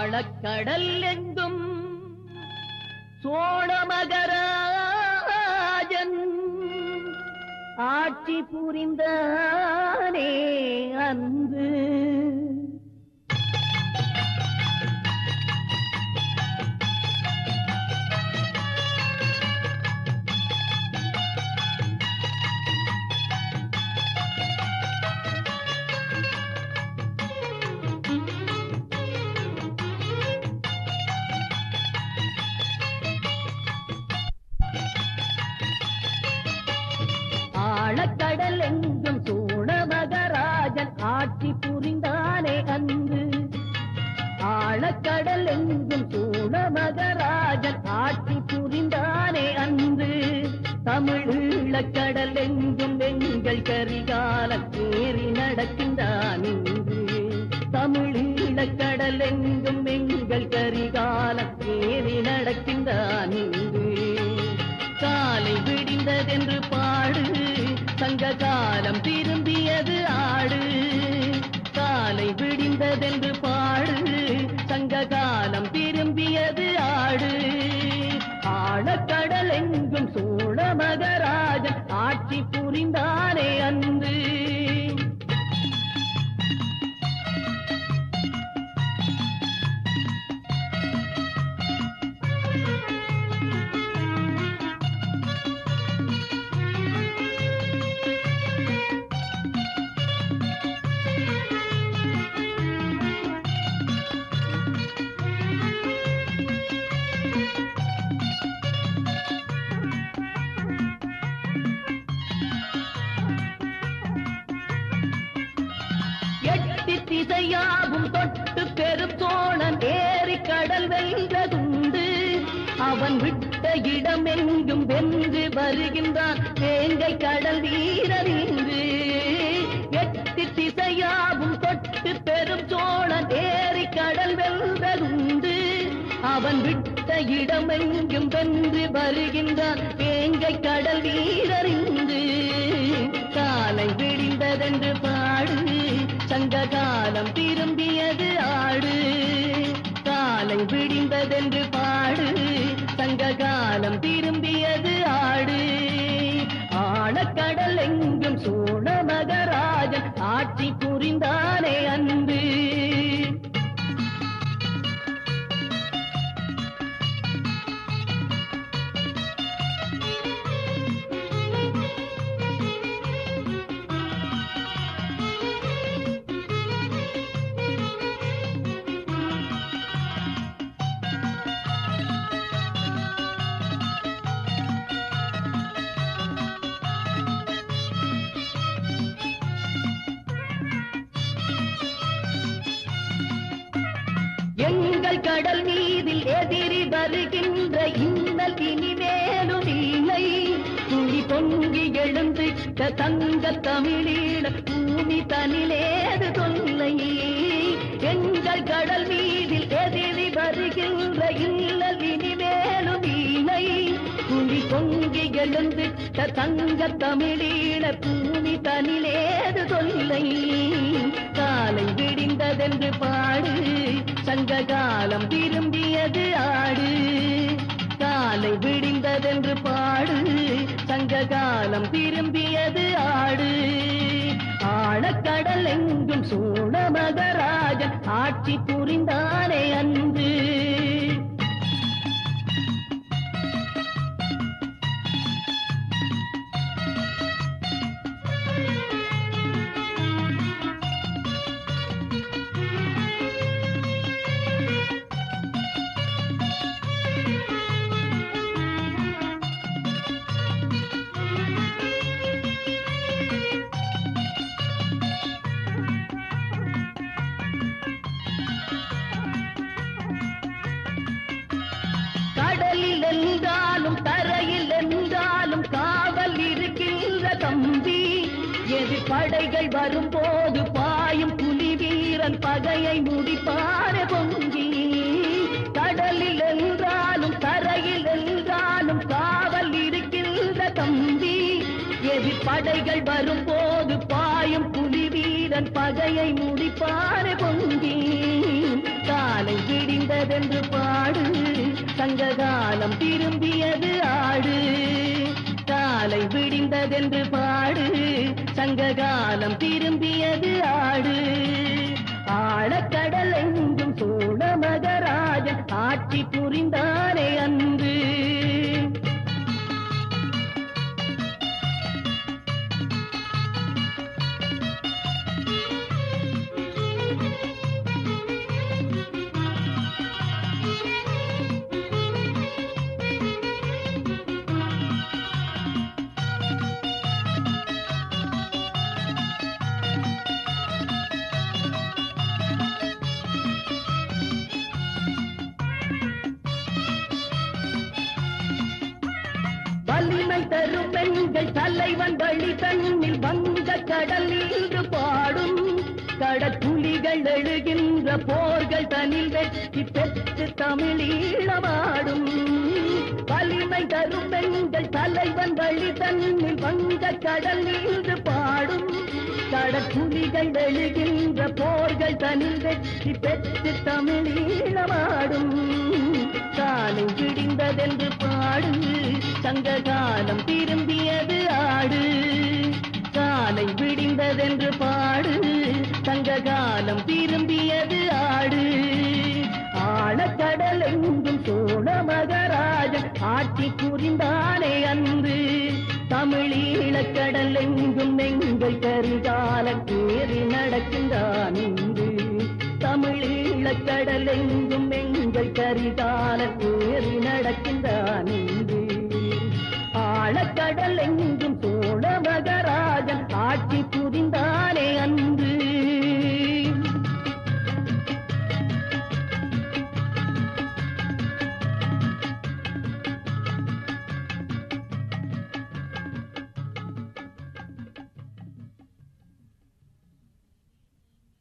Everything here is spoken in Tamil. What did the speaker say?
ஆழக்கடல் எங்கும் சோழமகராஜன் ஆட்சி புரிந்தானே அன்று ஆழக்கடல் எங்கும் சோழமகராஜன் ஆட்சி புரிந்தானே அன்று ஆழக்கடல் எங்கும் சோழமகராஜன் ஆட்சி புரிந்தானே அன்று தமிழீழக்கடல் எங்கும் எங்கள் கரிகாலம் ஏறி நடக்கின்றான் இன்று தமிழீழக்கடல் எங்கும் எங்கள் கரிகாலம் ஏறி நடக்கின்றான் இன்று காலை விடிந்ததென்று பாடு சங்க காலம் திரும்பியது ஆடு காலை விடிந்ததென்று பாடு சங்க காலம் திரும்பியது ஆடு ஆழக்கடல் எங்கும் சோழ மகராஜன் ஆட்சி புரிந்தானே அன்று எட்டி திசையாகும் தொட்டு பெரும் சோழன் ஏறி கடல் வென்றதுண்டு அவன் விட்ட இடமெங்கும் வென்று வருகின்றான் வேங்கை கடல் வீரர் இன்று எட்டி திசையாகும் தொட்டு பெரும் சோழன் ஏறி கடல் வென்றதுண்டு அவன் விட்ட இடமெங்கும் வென்று வருகின்றான் வேங்கை கடல் வீரர் இன்று காலை விடிந்ததென்று பாடு சங்க காலம் திரும்பியது ஆடு காலை விடிந்ததென்று பாடு சங்க காலம் திரும்பியது ஆடு ஆழக்கடல் எங்கும் சோழ மகராஜன் ஆட்சி புரிந்தானே அன்று எங்கள் கடல் மீதில் எதிரி வருகின்ற இன்னல் இனிமேலும் இல்லை துளி பொங்கி எழுந்திட்ட தங்க தமிழீழ பூமி தனிலேது தொல்லை எங்கள் கடல் மீதில் எதிரி வருகின்ற இன்னல் இனிமேலும் இல்லை துளி பொங்கி எழுந்திட்ட தங்க தமிழீழ பூமி தனிலேது தொல்லை காலை விடிந்ததென்று பாடு சங்க காலம் திரும்பியது ஆடு காலை விடிந்ததென்று பாடு சங்க காலம் திரும்பியது ஆடு ஆழக்கடல் எங்கும் சோழ மகராஜன் ஆட்சி புரிந்தானே அன்று கடலில் என்றாலும் தரையில் என்றாலும் காவல் இருக்கின்ற தம்பி எதிர் படைகள் வரும்போது பாயும் புலி வீரன் பகையை முடிப்பார பொங்கி கடலில் என்றாலும் தரையில் என்றாலும் காவல் இருக்கின்ற தம்பி எதிர் படைகள் வரும்போது பாயும் புலி வீரன் பகையை முடிப்பார பொங்கி காலை விடிந்த விடிந்ததென்று பாடு சங்ககாலம் திரும்பியது ஆடு காலை விடிந்ததென்று பாடு சங்ககாலம் திரும்பியது ஆடு ஆழக்கடல் எங்கும் சோழ மகராஜன் ஆட்சி புரிந்தானே அன்று வலிமை தரும் பெண்கள் தலைவன் வழி தன்னில் வந்த கடல் இன்று பாடும் கடற்குழிகள் எழுகின்ற போர்கள் தனில் வெற்றி பெற்று தமிழீழமாடும் வலிமை தரும் பெண்கள் தலைவன் வழி தன்னில் வந்த கடல் இன்று பாடும் கடற்குழிகள் எழுகின்ற போர்கள் தனில் வெற்றி பெற்று தமிழீழமாடும் காலை விடிந்ததென்று பாடு சங்க காலம் திரும்பியது ஆடு காலை விடிந்ததென்று பாடு சங்க காலம் திரும்பியது ஆடு ஆழக்கடல் எங்கும் சோழ மகராஜன் ஆட்சி புரிந்தானே அன்று தமிழீழக்கடல் எங்கும் எங்கள் கரிகால தேறி நடக்கின்றான் இன்று தமிழீழக்கடல் எங்கும் எங்கள் கரிகால தேறி நடக்கின்றான் இன்று ஆழக்கடல் எங்கும்